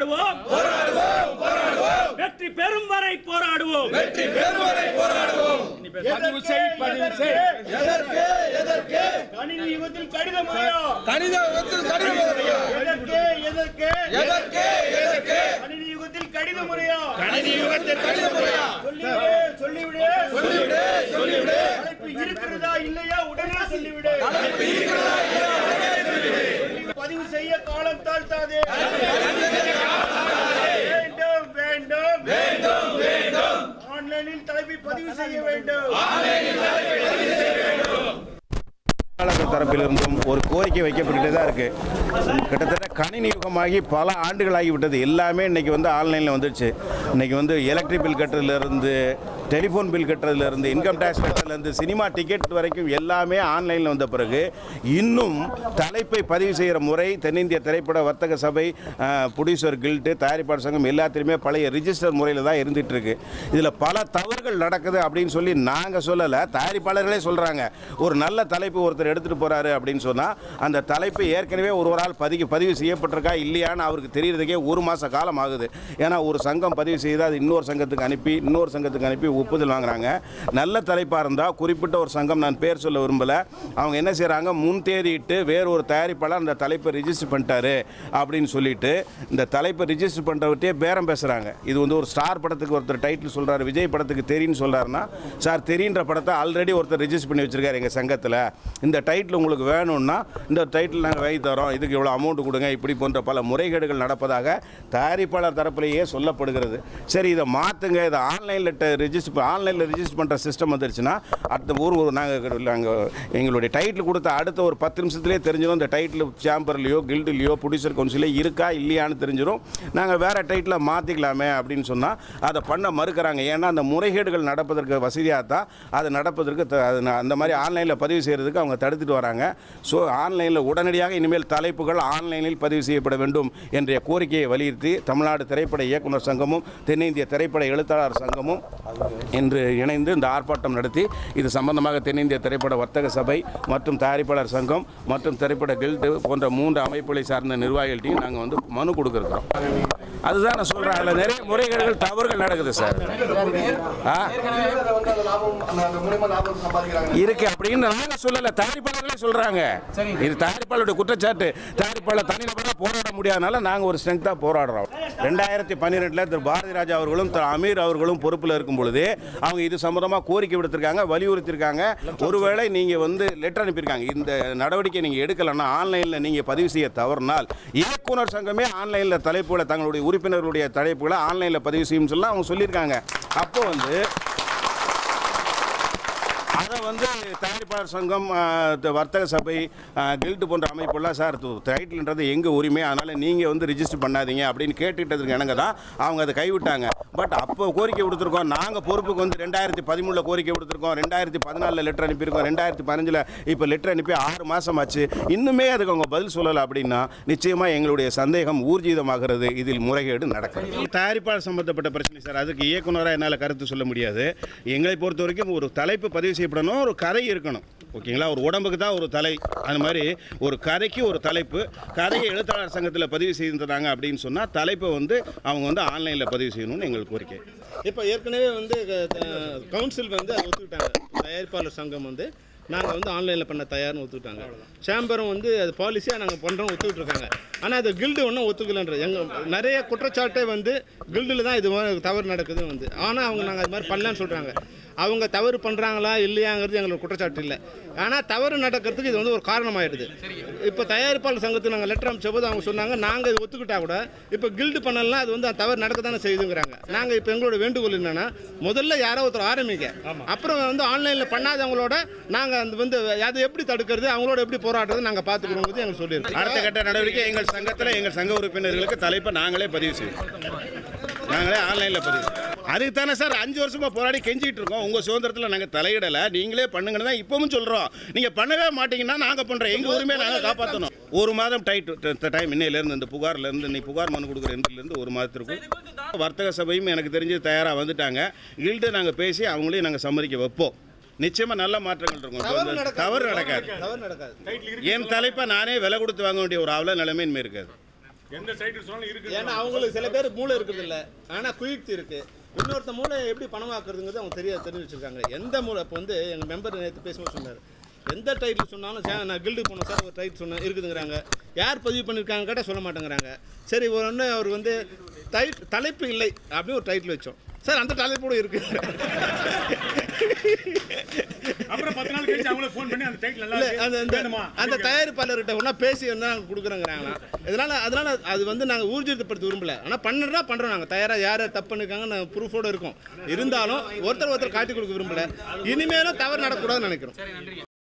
போராடுவோம் வெற்றி பெறும் வரை போராடுவோம் பதிவு செய் பதிவு செய் கணினி யுகத்தில் கடித முறையோ கணித யுகத்தில் கடித முறையோ எதற்கு எதற்கு எதற்கு எதற்கு கணினி யுகத்தில் கடித முறையோ கணித யுகத்தில் கடித முறையா சொல்லிவிடு சொல்லிவிடு சொல்லிவிடு சொல்லிவிடு அழைப்பு இருக்கிறதா இல்லையா உடனே சொல்லிவிடு பதிவு செய்ய காலம் தாழ்த்தாதே வேண்டும் வேண்டும் வேண்டும் வேண்டும் ஆன்லைனில் தலைப்பை பதிவு செய்ய வேண்டும் தொழிலாளர்கள் தரப்பிலிருந்தும் ஒரு கோரிக்கை வைக்கப்பட்டுட்டே தான் இருக்கு கிட்டத்தட்ட கணினி யுகமாகி பல ஆண்டுகளாகி விட்டது எல்லாமே இன்னைக்கு வந்து ஆன்லைனில் வந்துடுச்சு இன்னைக்கு வந்து எலக்ட்ரிக் பில் கட்டுறதுலேருந்து டெலிஃபோன் பில் கட்டுறதுலேருந்து இன்கம் டேக்ஸ் கட்டுறதுலேருந்து சினிமா டிக்கெட் வரைக்கும் எல்லாமே ஆன்லைனில் வந்த பிறகு இன்னும் தலைப்பை பதிவு செய்கிற முறை தென்னிந்திய திரைப்பட வர்த்தக சபை புடியூசர் கில்ட்டு தயாரிப்பாளர் சங்கம் எல்லாத்திலுமே பழைய ரிஜிஸ்டர் முறையில் தான் இருந்துகிட்டு இருக்கு இதில் பல தவறுகள் நடக்குது அப்படின்னு சொல்லி நாங்கள் சொல்லலை தயாரிப்பாளர்களே சொல்கிறாங்க ஒரு நல்ல தலைப்பு ஒருத்தர் எடுத்துகிட்டு போகிறாரு அப்படின்னு சொன்னால் அந்த தலைப்பு ஏற்கனவே ஒருவரால் பதிவு பதிவு செய்யப்பட்டிருக்கா இல்லையான்னு அவருக்கு தெரியறதுக்கே ஒரு மாத காலம் ஆகுது ஏன்னா ஒரு சங்கம் பதிவு செய்து அது இன்னொரு சங்கத்துக்கு அனுப்பி இன்னொரு சங்கத்துக்கு அனுப்பி ஒப்புதல் வாங்குறாங்க நல்ல தலைப்பாக இருந்தால் குறிப்பிட்ட ஒரு சங்கம் நான் பேர் சொல்ல விரும்பலை அவங்க என்ன செய்கிறாங்க முன் தேதியிட்டு வேறு ஒரு தயாரிப்பாளர் அந்த தலைப்பை ரிஜிஸ்டர் பண்ணிட்டாரு அப்படின்னு சொல்லிட்டு இந்த தலைப்பை ரிஜிஸ்டர் பண்ணுறவர்கிட்டே பேரம் பேசுகிறாங்க இது வந்து ஒரு ஸ்டார் படத்துக்கு ஒருத்தர் டைட்டில் சொல்கிறாரு விஜய் படத்துக்கு தெரியும்னு சொல்கிறாருன்னா சார் தெரியுன்ற படத்தை ஆல்ரெடி ஒருத்தர் ரிஜிஸ்டர் பண்ணி வச்சிருக்காரு எங்கள் சங்கத்தில் இந்த டைட்டில் உங்களுக்கு வேணும்னா இந்த டைட்டில் நாங்கள் வாங்கி தரோம் இதுக்கு இவ்வளோ அமௌண்ட் கொடுங்க இப்படி போன்ற பல முறைகேடுகள் நடப்பதாக தயாரிப்பாளர் தரப்பிலேயே சொல்லப்படுகிறது சரி இதை மாற்றுங்க இதை ஆன்லைனில் ரிஜிஸ்டர் ஆன்லைனில் ரிஜிஸ்டர் பண்ணுற சிஸ்டம் வந்துருச்சுன்னா அடுத்த ஊர் ஒரு நாங்கள் நாங்கள் எங்களுடைய டைட்டில் கொடுத்த அடுத்த ஒரு பத்து நிமிஷத்துலேயே தெரிஞ்சிடும் இந்த டைட்டில் சேம்பர்லேயோ கில்டுலேயோ ப்ரொடியூசர் கவுன்சிலே இருக்கா இல்லையான்னு தெரிஞ்சிடும் நாங்கள் வேறு டைட்டில் மாற்றிக்கலாமே அப்படின்னு சொன்னால் அதை பண்ண மறுக்கிறாங்க ஏன்னா அந்த முறைகேடுகள் நடப்பதற்கு வசதியாக தான் அது நடப்பதற்கு த- அது ந- அந்த மாதிரி ஆன்லைனில் பதிவு செய்கிறதுக்கு அவங்க தடுத்துட்டு வராங்க ஸோ ஆன்லைனில் உடனடியாக இனிமேல் தலைப்புகள் ஆன்லைனில் பதிவு செய்யப்பட வேண்டும் என்ற கோரிக்கையை வலியுறுத்தி தமிழ்நாடு திரைப்பட இயக்குனர் சங்கமும் தென்னிந்திய திரைப்பட எழுத்தாளர் சங்கமும் இன்று இணைந்து இந்த ஆர்ப்பாட்டம் நடத்தி இது சம்பந்தமாக தென்னிந்திய திரைப்பட வர்த்தக சபை மற்றும் தயாரிப்பாளர் சங்கம் மற்றும் திரைப்பட கில்டு போன்ற மூன்று அமைப்புகளை சார்ந்த நிர்வாகிகள்ட்டையும் நாங்கள் வந்து மனு கொடுக்குறோம் அதுதான் நான் சொல்கிறேன் அதில் நிறைய முறைகேடுகள் தவறுகள் நடக்குது சார் ஆ இருக்கு அப்படின்னு நாங்க சொல்லல தயாரிப்பாளர்களே சொல்றாங்க இது தயாரிப்பாளருடைய குற்றச்சாட்டு தயாரிப்பாளர் தனிநபராக போராட முடியாதனால நாங்க ஒரு ஸ்ட்ரென்த்தா போராடுறோம் ரெண்டாயிரத்தி பன்னிரெண்டுல திரு பாரதி ராஜா அவர்களும் திரு அமீர் அவர்களும் பொறுப்பில் இருக்கும் பொழுது அவங்க இது சம்பந்தமா கோரிக்கை விடுத்திருக்காங்க வலியுறுத்திருக்காங்க ஒருவேளை நீங்க வந்து லெட்டர் அனுப்பியிருக்காங்க இந்த நடவடிக்கை நீங்க எடுக்கலன்னா ஆன்லைன்ல நீங்க பதிவு செய்ய தவறினால் இயக்குனர் சங்கமே ஆன்லைன்ல தலைப்புகளை தங்களுடைய உறுப்பினர்களுடைய தலைப்புகளை ஆன்லைன்ல பதிவு செய்யும் சொல்லி அவங்க சொல்லியிருக்காங்க அப்போ வந்து அதை வந்து தயாரிப்பாளர் சங்கம் ஆ, த- வர்த்தக சபை கில்டு போன்ற அமைப்புலாம் சார் டைட்டில்ன்றது எங்கள் உரிமை அதனால் நீங்கள் வந்து ரிஜிஸ்டர் பண்ணாதீங்க அப்படின்னு கேட்டுக்கிட்டதுக்கு எனக்கு தான் அவங்க அதை கைவிட்டாங்க பட் அப்போ கோரிக்கை கொடுத்துருக்கோம் நாங்கள் பொறுப்புக்கு வந்து ரெண்டாயிரத்தி பதிமூணில் கோரிக்கை கொடுத்துருக்கோம் ரெண்டாயிரத்தி பதினாலில் லெட்டர் அனுப்பியிருக்கோம் ரெண்டாயிரத்தி பதினஞ்சில் இப்போ லெட்டர் அனுப்பி ஆறு மாதம் ஆச்சு இன்னுமே அதுக்கு அவங்க பதில் சொல்லலை அப்படின்னா நிச்சயமாக எங்களுடைய சந்தேகம் ஊர்ஜிதமாகிறது இதில் முறைகேடு நடக்கும் தயாரிப்பாளர் சம்பந்தப்பட்ட பிரச்சனை சார் அதுக்கு இயக்குனராக என்னால் கருத்து சொல்ல முடியாது எங்களை பொறுத்த வரைக்கும் ஒரு தலைப்பு பதிவு செய்யப்படணும் ஒரு கதை இருக்கணும் ஓகேங்களா ஒரு உடம்புக்கு தான் ஒரு தலை அது மாதிரி ஒரு கதைக்கு ஒரு தலைப்பு கதையை எழுத்தாளர் சங்கத்தில் பதிவு செய்திருந்தாங்க அப்படின்னு சொன்னால் தலைப்பை வந்து அவங்க வந்து ஆன்லைனில் பதிவு செய்யணும்னு எங்களுக்கு கோரிக்கை இப்போ ஏற்கனவே வந்து கவுன்சில் வந்து அதை ஒத்துக்கிட்டாங்க தயாரிப்பாளர் சங்கம் வந்து நாங்கள் வந்து ஆன்லைனில் பண்ண தயார்னு ஒத்துக்கிட்டாங்க சேம்பரும் வந்து அது பாலிசியாக நாங்கள் பண்ணுறோம் ஒத்துக்கிட்டு இருக்காங்க ஆனால் அது கில்டு ஒன்றும் ஒத்துக்கலன்ற எங்கள் நிறைய குற்றச்சாட்டே வந்து கில்டில் தான் இது மாதிரி தவறு நடக்குது வந்து ஆனால் அவங்க நாங்கள் அது மாதிரி பண்ணலான்னு சொல்கிறாங்க அவங்க தவறு பண்ணுறாங்களா இல்லையாங்கிறது எங்களுக்கு குற்றச்சாட்டு இல்லை ஆனால் தவறு நடக்கிறதுக்கு இது வந்து ஒரு காரணமாயிடுது இப்போ தயாரிப்பாளர் சங்கத்துக்கு நாங்கள் லெட்டர் அனுப்பிச்சபோது அவங்க சொன்னாங்க நாங்கள் இது ஒத்துக்கிட்டா கூட இப்போ கில்டு பண்ணலாம் அது வந்து தவறு நடக்க தானே செய்யுதுங்கிறாங்க நாங்கள் இப்போ எங்களோட வேண்டுகோள் என்னன்னா முதல்ல யாரோ ஒருத்தர் ஆரம்பிங்க அப்புறம் வந்து ஆன்லைனில் பண்ணாதவங்களோட நாங்கள் அந்த வந்து அதை எப்படி தடுக்கிறது அவங்களோட எப்படி போராடுறது நாங்கள் பார்த்துக்கிறோங்கிறது எங்களுக்கு சொல்லியிருக்கோம் அடுத்த கட்ட நடவடிக்கை எங்கள் சங்கத்தில் எங்கள் சங்க உறுப்பினர்களுக்கு தலைப்பை நாங்களே பதிவு செய்வோம் நாங்களே ஆன்லைனில் பதிவு செய்வோம். அதுக்கு தானே சார் அஞ்சு வருஷமா போராடி கெஞ்சிட்டு இருக்கோம் உங்கள் சுதந்திரத்தில் நாங்கள் தலையிடலை நீங்களே பண்ணுங்கன்னு தான் இப்பவும் சொல்கிறோம் நீங்கள் பண்ணவே மாட்டீங்கன்னா நாங்கள் பண்ணுறோம் எங்கள் உரிமையை நாங்கள் காப்பாற்றணும் ஒரு மாதம் டைட் டைம் இன்னையிலேருந்து இந்த புகார்லேருந்து இன்னைக்கு புகார் மனு கொடுக்குற இன்றிலிருந்து ஒரு மாதத்திற்கும் வர்த்தக சபையும் எனக்கு தெரிஞ்சு தயாராக வந்துட்டாங்க கில்ட்டு நாங்கள் பேசி அவங்களையும் நாங்கள் சம்மதிக்க வைப்போம் நிச்சயமாக நல்ல மாற்றங்கள் இருக்கும் தவறு இந்த நடக்காது. தவறு நடக்காது தவறு நடக்காது என் தலைப்பை நானே விலை கொடுத்து வாங்க வேண்டிய ஒரு அவல நிலைமை இனிமே இருக்காது எந்த டைட்டில் சொன்னாலும் இருக்கு ஏன்னா அவங்களுக்கு சில பேர் மூளை இருக்குது இல்ல ஆனா குயுக்தி இருக்கு இன்னொருத்த மூளை எப்படி பணமாக்குறதுங்கிறது அவங்க தெரிய தெரிஞ்சு வச்சிருக்காங்க எந்த மூளை இப்போ வந்து எங்க மெம்பர் நேற்று பேசும்போது சொன்னார் எந்த டைட்டில் சொன்னாலும் சே- நான் கில்டு போனோம் சார் ஒரு டைட்டில் சொன்னேன் இருக்குதுங்கிறாங்க யார் பதிவு பண்ணியிருக்காங்க கேட்டால் சொல்ல மாட்டேங்கிறாங்க சரி ஒரு ஒன்று அவர் வந்து டைட் தலைப்பு இல்லை அப்படின்னு ஒரு டைட்டில் வச்சோம் சார் அந்த தலைப்போட இருக்கு அப்புறம் பத்து நாள் கழிச்சு அவங்கள ஃபோன் பண்ணி அந்த டைட்டில் நல்லா இல்ல, இருக்கு. அந்த அந்த வேணுமா அந்த தயாரிப்பாளர்கிட்ட ஒன்றா பேசி வந்து நாங்கள் கொடுக்குறோங்கிறாங்களாம் இதனால அதனால அது வந்து நாங்கள் ஊர்ஜிதப்படுத்த விரும்பல ஆனால் பண்ணுறா பண்ணுறோம் நாங்கள் தயாராக யார் யார் தப்பு பண்ணிருக்காங்க நாங்கள் ப்ரூஃபோடு இருக்கோம் இருந்தாலும் ஒருத்தர் ஒருத்தர் காட்டி கொடுக்க விரும்பல இனிமேலும் தவறு நடக்கக்கூடாதுன்னு நினைக்கிறோம்